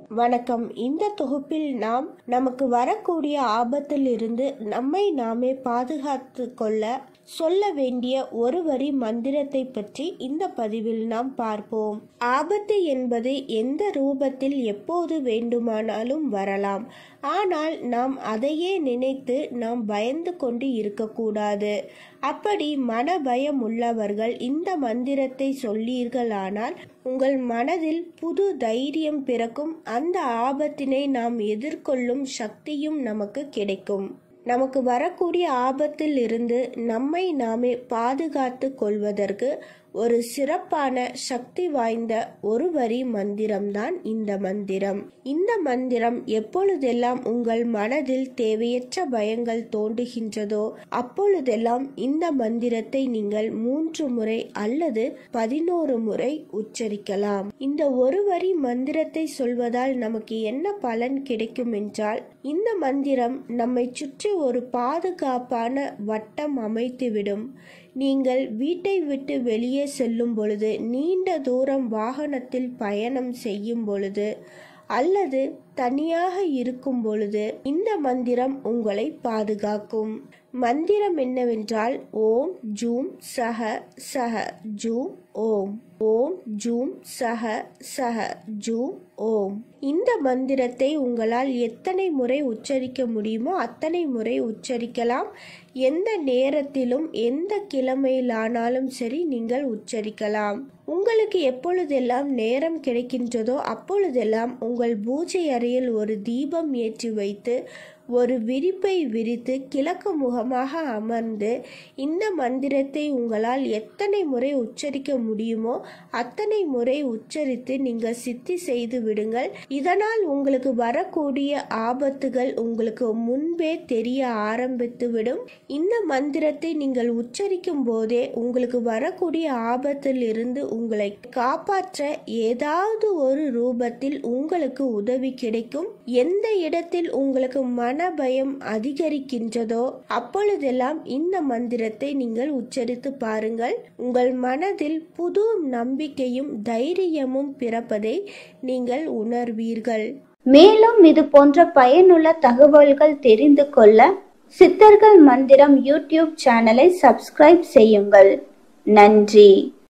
வணக்கம் இந்த தொகுப்பில் நாம் நமக்கு வரக்கூடிய ஆபத்தில் இருந்து நம்மை நாமே பாதுகாத்து கொள்ள சொல்ல வேண்டிய ஒரு வரி மந்திரத்தை பற்றி இந்த பதிவில் நாம் பார்ப்போம் ஆபத்து என்பது எந்த ரூபத்தில் எப்போது வேண்டுமானாலும் வரலாம் ஆனால் நாம் அதையே நினைத்து நாம் பயந்து கொண்டு இருக்கக்கூடாது அப்படி மன பயம் உள்ளவர்கள் இந்த மந்திரத்தை சொல்லீர்களானால் உங்கள் மனதில் புது தைரியம் பிறக்கும் அந்த ஆபத்தினை நாம் எதிர்கொள்ளும் சக்தியும் நமக்கு கிடைக்கும் நமக்கு வரக்கூடிய ஆபத்தில் இருந்து நம்மை நாமே பாதுகாத்து கொள்வதற்கு ஒரு சிறப்பான சக்தி வாய்ந்த ஒரு வரி மந்திரம்தான் இந்த மந்திரம் இந்த மந்திரம் எப்பொழுதெல்லாம் உங்கள் மனதில் தேவையற்ற பயங்கள் தோன்றுகின்றதோ அப்பொழுதெல்லாம் இந்த மந்திரத்தை நீங்கள் மூன்று முறை அல்லது பதினோரு முறை உச்சரிக்கலாம் இந்த ஒரு வரி மந்திரத்தை சொல்வதால் நமக்கு என்ன பலன் கிடைக்கும் என்றால் இந்த மந்திரம் நம்மை சுற்றி ஒரு பாதுகாப்பான வட்டம் அமைத்துவிடும் நீங்கள் வீட்டை விட்டு வெளியே செல்லும் பொழுது நீண்ட தூரம் வாகனத்தில் பயணம் செய்யும் பொழுது அல்லது தனியாக இருக்கும் பொழுது இந்த மந்திரம் உங்களை பாதுகாக்கும் மந்திரம் என்னவென்றால் ஓம் ஜூம் சஹ சஹ ஜூம் ஓம் ஓம் ஜூம் சஹ சஹ ஜூம் ஓம் இந்த மந்திரத்தை உங்களால் எத்தனை முறை உச்சரிக்க முடியுமோ அத்தனை முறை உச்சரிக்கலாம் எந்த நேரத்திலும் எந்த கிழமையிலானாலும் சரி நீங்கள் உச்சரிக்கலாம் உங்களுக்கு எப்பொழுதெல்லாம் நேரம் கிடைக்கின்றதோ அப்பொழுதெல்லாம் உங்கள் பூஜை அறையில் ஒரு தீபம் ஏற்றி வைத்து ஒரு விரிப்பை விரித்து கிழக்கு முகமாக அமர்ந்து இந்த மந்திரத்தை உங்களால் எத்தனை முறை உச்சரிக்க முடியுமோ அத்தனை முறை உச்சரித்து நீங்கள் சித்தி செய்து விடுங்கள் இதனால் உங்களுக்கு வரக்கூடிய ஆபத்துகள் உங்களுக்கு முன்பே தெரிய ஆரம்பித்து விடும் இந்த மந்திரத்தை நீங்கள் உச்சரிக்கும் போதே உங்களுக்கு வரக்கூடிய ஆபத்தில் இருந்து உங்களை காப்பாற்ற ஏதாவது ஒரு ரூபத்தில் உங்களுக்கு உதவி கிடைக்கும் எந்த இடத்தில் உங்களுக்கு மன பயம் அதிகரிக்கின்றதோ அப்பொழுதெல்லாம் இந்த மந்திரத்தை நீங்கள் உச்சரித்து பாருங்கள் உங்கள் மனதில் புது நம்பிக்கையும் தைரியமும் பிறப்பதை நீங்கள் உணர்வீர்கள் மேலும் இது போன்ற பயனுள்ள தகவல்கள் தெரிந்து கொள்ள சித்தர்கள் மந்திரம் யூடியூப் சேனலை சப்ஸ்கிரைப் செய்யுங்கள் நன்றி